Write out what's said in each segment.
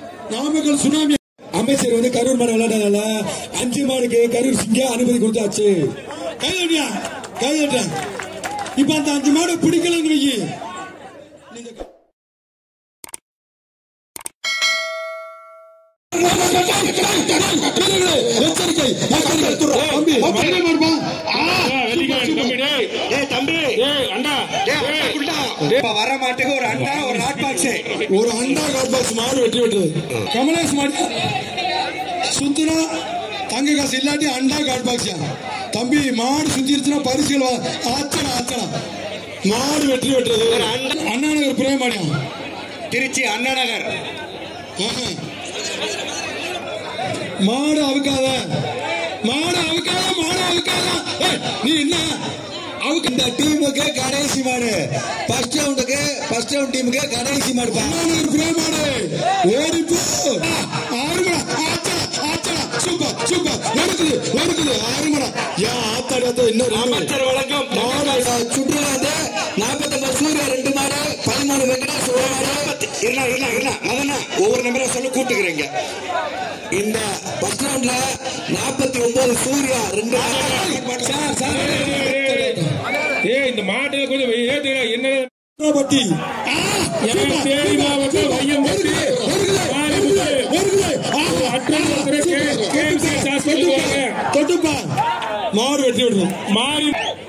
Namakkal tsunami அமைச்சர் வந்து கரூர் மாடு விளையாடுறதால அஞ்சு மாடுக்கு கரூர் சிங்க அனுமதி கொடுத்தாச்சு கைதட்டியா கைதட்ட இப்ப அந்த அஞ்சு மாடு பிடிக்கலன்னு வையி நீங்க எச்சரிக்கை எச்சரிக்கை தம்பி என்ன மாடுப்பா? இப்ப வர மாட்டுக்கு ஒரு அண்டா ஒரு ஹாட் பாக்ஸ் ஒரு அண்டா காட் பாக்ஸ் மாடு வெட்டி விட்டது கமலேஷ் மாடு சுத்துனா தங்க காசு இல்லாட்டி அண்டா காட் பாக்ஸ் தம்பி மாடு சுத்திருச்சுன்னா பரிசுகள் வா- ஆச்சனா ஆச்சனா மாடு வெற்றி வெட்டுறது அண்ணா நகர் பிரேமாடியா திருச்சி அண்ணா நகர் மாடு அவுக்காத மாடு அவுக்காத மாடு அவுக்காத ஏய், நீ என்ன அவுக்க இந்த டீமுக்கு கடைசி மாடு ஃபர்ஸ்ட் ரவுண்டுக்கு ஃபர்ஸ்ட் ரவுண்ட் டீமுக்கு கடைசி மாடு பா. அண்ணா நகர் பிரேமாடு ஓடிப்போ ஆறுமடா ஆச்சா ஆச்சா சூப்பர் சூப்பர் நடக்குது நடக்குது ஆறுமடா ஏன் ஆத்தாடி ஆத்தா இன்னும் ரெண்டு அமைச்சர் வழங்கும் மாடு சுற்றுலா வந்து நாற்பத்தொன்பது சூர்யா ரெண்டு மாடு பதிமூணு வெங்கடேஷ் ஒரு மாடு இல்ல இல்ல இல்ல மதனா ஒவ்வொரு நம்பரை சொல்ல கூட்டுக்கிறீங்க இந்த ஃபர்ஸ்ட் ரவுண்ட்ல நாற்பத்தி ஒன்பது சூர்யா ரெண்டு மாடு சார் சார் ஏய் இந்த மாட்டுல கொஞ்சம் ஏத்துடா என்ன பட்டி எனக்கு தேனி மாவட்டம் வையம்பட்டி தொட்டுப்பா மாடு வெட்டி விடுறோம் மாறி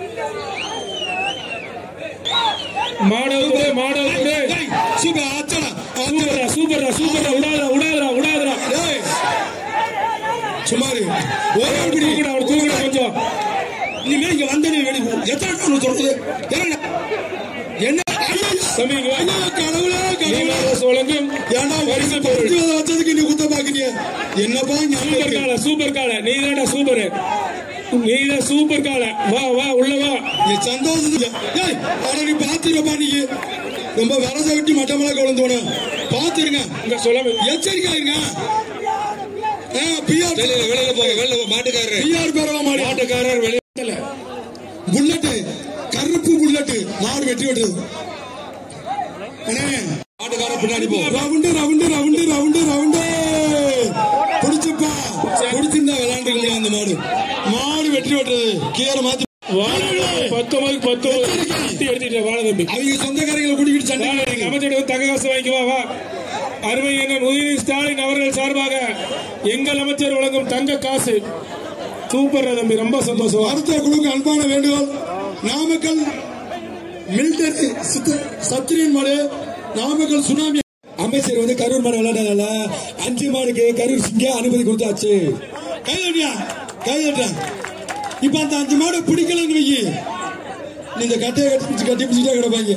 மாடல் கூட மாடல் கூட சூப்பர் ஆச்சடா ஆச்சடா சூப்பர்டா சூப்பர்டா சூப்பர்டா உடாதரா உடாதரா உடாதரா ஏய் சுமாரு ஒரே ஒரு பிடி தூக்குடா அவன் தூக்குடா கொஞ்சம் நீங்க இங்க வந்த நீ வெளி எத்தனை நாள் சொல்றது என்ன என்ன ஐயா, தம்பி இங்க வா. ஐயா, கடவுளே கடவுளே நீங்க வழங்கும் ஏன்டா பரிசு வரிசை பொருள். பரிசு வச்சதுக்கு நீ குத்த பாக்குறீங்க என்னப்பா ஞாபகம் சூப்பர் இருக்கு? கால சூப்பர் கால நீ தான்டா சூப்பர் நீதான் சூப்பர் கால வா வா உள்ள வா நீ சந்தோஷத்துல ஏய் அட நீ பாத்துருப்பா நீ ரொம்ப வரச விட்டு மட்டமெல்லாம் குழந்தோன பாத்துருங்க இங்க சொல்ல எச்சரிக்கை இருங்க பிஆர் வெளியில போங்க வெளியில போ மாட்டுக்காரரு பிஆர் பேரவா மாடு மாட்டுக்காரர் வெளியில புல்லட்டு கருப்பு புல்லட்டு மாடு வெட்டி விட்டுது அண்ணே மாட்டுக்காரர் பின்னாடி போ round round round round round புடிச்சுப்பா புடிச்சிருந்தா விளையாண்டுக்கலாம் அந்த மாடு மாடு வெற்றி விட்டுறது கீரை மாத்தி பத்தொன்பது பத்தொன்பது எடுத்துட்டு வாழ தம்பி அவங்க சொந்தக்காரங்களை குடிக்கிட்டு சண்டை வாழ, போடுறாங்க. அமைச்சரிடம் தங்க காசு வாங்கிக்கு வா வா அருமை அண்ணன் உதயநிதி ஸ்டாலின் அவர்கள் சார்பாக எங்கள் அமைச்சர் வழங்கும் தங்க காசு சூப்பர் தம்பி ரொம்ப சந்தோஷம் மருத்துவ குழுக்கு அன்பான வேண்டுகோள் நாமக்கல் மிலிட்டரி சத்திரியன் மாடு நாமக்கல் சுனாமி அமைச்சர் வந்து கரூர் மாடு விளையாடுறதால அஞ்சு மாடுக்கு கரூர் சிங்க அனுமதி கொடுத்தாச்சு கைதட்டியா கைதட்ட இப்ப அந்த அஞ்சு மாடு பிடிக்கலன்னு வையி நீ இந்த கட்டையை கட்டி பிடிச்சு கட்டி பிடிச்சிட்டே கிடப்பாங்க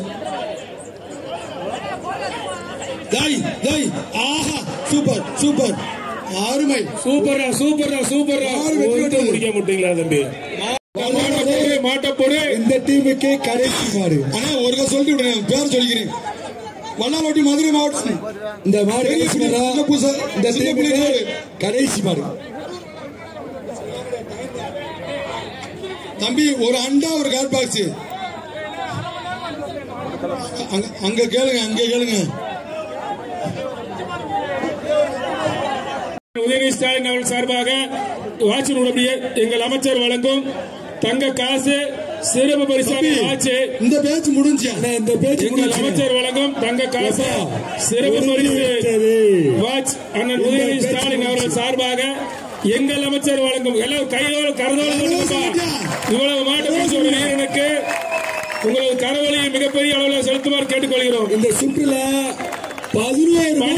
டேய் டேய் ஆஹா சூப்பர் சூப்பர் அருமை சூப்பரா சூப்பரா சூப்பரா யாரு வெற்றி ஒருத்தர் பெற்றது? முடிக்க மாட்டீங்களா தம்பி மாட்ட போடு மாட்ட போடு இந்த டீமுக்கு கடைசி மாடு ஆனா ஒரு சொல்லிட்டு விடுறேன் பேர் சொல்லிக்கிறேன் வண்ணாமட்டி மதுரை மாவட்டம் இந்த மாடு கடைசி மாடா? இந்த டீமுக்கு கடைசி மாடு தம்பி ஒரு அண்டா ஒரு கால் பாக்ஸ் அங்க- அங்க கேளுங்க அங்க கேளுங்க உதயநிதி ஸ்டாலின் அவர்கள் சார்பாக வாட்சின் உடனடியே எங்கள் அமைச்சர் வழங்கும் தங்க காசு சிறப்பு பரிசாக ஆச்சு இந்த பேச்சு முடிஞ்சு இந்த பேச்சு எங்கள் முடிஞ்சு அமைச்சர் வழங்கும் தங்க காசு சிறப்பு பரிசு வாட்ச் அண்ணன் உதயநிதி ஸ்டாலின் அவர்கள் சார்பாக எங்கள் அமைச்சர் வழங்கும் எல்லாம் கையோடு கரதோடு கொடுங்கப்பா. இவ்வளவு மாட்டு பிடிச்ச ஒரு வீரனுக்கு உங்களது கரவொலியை மிகப்பெரிய அளவில் செலுத்துமாறு கேட்டுக்கொள்கிறோம் இந்த சுற்றுல பதினோரு பல